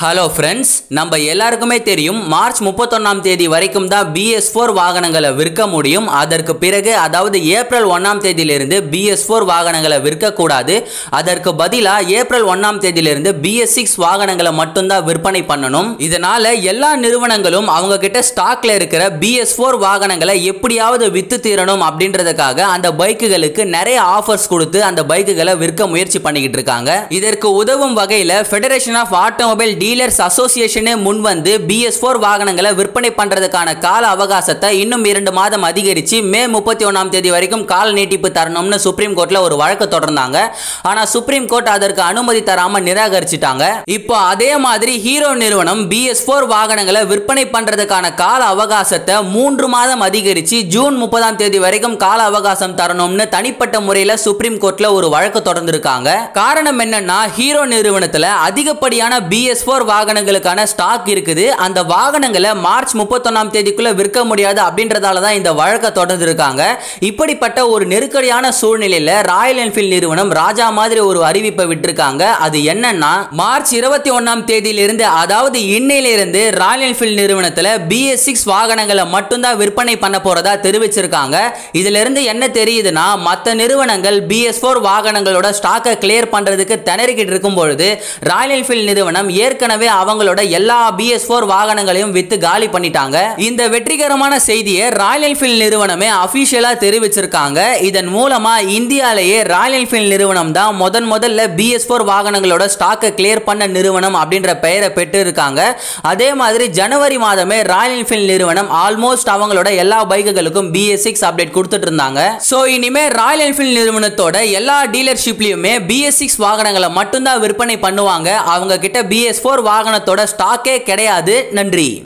hello friends நம்ம எல்லாருக்குமே தெரியும் மார்ச் முப்பத்தொன்னாம் தேதி வரைக்கும் தான் பிஎஸ் ஃபோர் வாகனங்களை விற்க முடியும் அதற்கு பிறகு அதாவது ஏப்ரல் ஒன்னாம் தேதியிலிருந்து பிஎஸ் ஃபோர் வாகனங்களை விற்கக்கூடாது அதற்கு பதிலாக ஏப்ரல் ஒன்னாம் தேதியிலிருந்து பிஎஸ் சிக்ஸ் வாகனங்களை மட்டும்தான் விற்பனை பண்ணணும் இதனால எல்லா நிறுவனங்களும் அவங்க கிட்ட ஸ்டாக்ல இருக்கிற பிஎஸ் ஃபோர் வாகனங்களை எப்படியாவது வித்து தீரணும் அப்படின்றதுக்காக அந்த பைக்குகளுக்கு நிறைய ஆஃபர்ஸ் கொடுத்து அந்த பைக்குகளை விற்க முயற்சி பண்ணிக்கிட்டு இருக்காங்க இதற்கு உதவும் வகையில் ஃபெடரேஷன் ஆஃப் ஆட்டோமொபைல் டீலர்ஸ் அசோசியேஷனே முன் வந்து பிஎஸ் ஃபோர் வாகனங்களை விற்பனை பண்றதுக்கான கால அவகாசத்தை இன்னும் இரண்டு மாதம் அதிகரித்து மே முப்பத்தி ஒன்றாம் தேதி வரைக்கும் கால நீட்டிப்பு தரணும்னு சுப்ரீம் கோர்ட்ல ஒரு வழக்கு தொடர்ந்தாங்க ஆனா சுப்ரீம் கோர்ட் அதற்கு அனுமதி தராம நிராகரிச்சிட்டாங்க இப்போ அதே மாதிரி ஹீரோ நிறுவனம் பிஎஸ் ஃபோர் வாகனங்களை விற்பனை பண்றதுக்கான கால அவகாசத்தை மூன்று மாதம் அதிகரித்து ஜூன் முப்பதாம் தேதி வரைக்கும் கால அவகாசம் தரணும்னு தனிப்பட்ட முறையில் சுப்ரீம் கோர்ட்ல ஒரு வழக்கு தொடர்ந்திருக்காங்க காரணம் என்னன்னா ஹீரோ நிறுவனத்துல அதிகப்படியான பிஎஸ் ஃபோர் வாகனங்களுக்கான ஸ்டாக் இருக்குது அந்த வாகனங்களை மார்ச் முப்பத்தொன்னாம் தேதிக்குள்ள விற்க முடியாது அப்படின்றதால தான் இந்த வழக்கை தொடர்ந்திருக்காங்க இப்படிப்பட்ட ஒரு நெருக்கடியான சூழ்நிலையில ராயல் என்ஃபீல்ட் நிறுவனம் ராஜா மாதிரி ஒரு அறிவிப்பை விட்டிருக்காங்க அது என்னன்னா மார்ச் இருபத்தி ஒன்னாம் தேதியிலிருந்து அதாவது இன்னையிலிருந்து ராயல் என்ஃபீல்ட் நிறுவனத்துல பிஎஸ் சிக்ஸ் வாகனங்களை மட்டும்தான் விற்பனை பண்ண போறதா தெரிவிச்சிருக்காங்க இதுல இருந்து என்ன தெரியுதுன்னா மற்ற நிறுவனங்கள் பிஎஸ் ஃபோர் வாகனங்களோட ஸ்டாக்கை கிளியர் பண்றதுக்கு திணறிக்கிட்டு இருக்கும் பொழுது ராயல் என்ஃபீல்ட் நிறுவனம் ஏற்கனவே அவங்களோட எல்லா பிஎஸ் ஃபோர் வாகனங்களையும் வித்து காலி பண்ணிட்டாங்க இந்த வெற்றிகரமான செய்தியை ராயல் என்ஃபீல்ட் நிறுவனமே அபிஷியலா தெரிவிச்சிருக்காங்க இதன் மூலமா இந்தியாலேயே ராயல் என்ஃபீல்ட் நிறுவனம் தான் முதன் முதல்ல பிஎஸ் ஃபோர் வாகனங்களோட ஸ்டாக்கை கிளியர் பண்ண நிறுவனம் அப்படின்ற பெயரை பெற்று இருக்காங்க அதே மாதிரி ஜனவரி மாதமே ராயல் என்ஃபீல்ட் நிறுவனம் ஆல்மோஸ்ட் அவங்களோட எல்லா பைக்குகளுக்கும் பிஎஸ் சிக்ஸ் அப்டேட் கொடுத்துட்டு இருந்தாங்க ஸோ இனிமே ராயல் என்ஃபீல்ட் நிறுவனத்தோட எல்லா டீலர்ஷிப்லயுமே பிஎஸ் சிக்ஸ் வாகனங்களை மட்டும்தான் விற்பனை பண்ணுவாங்க அவங்க கிட்ட பிஎஸ் ஃபோர் வாகனத்தோட ஸ்டாக்கே கிடையாது நன்றி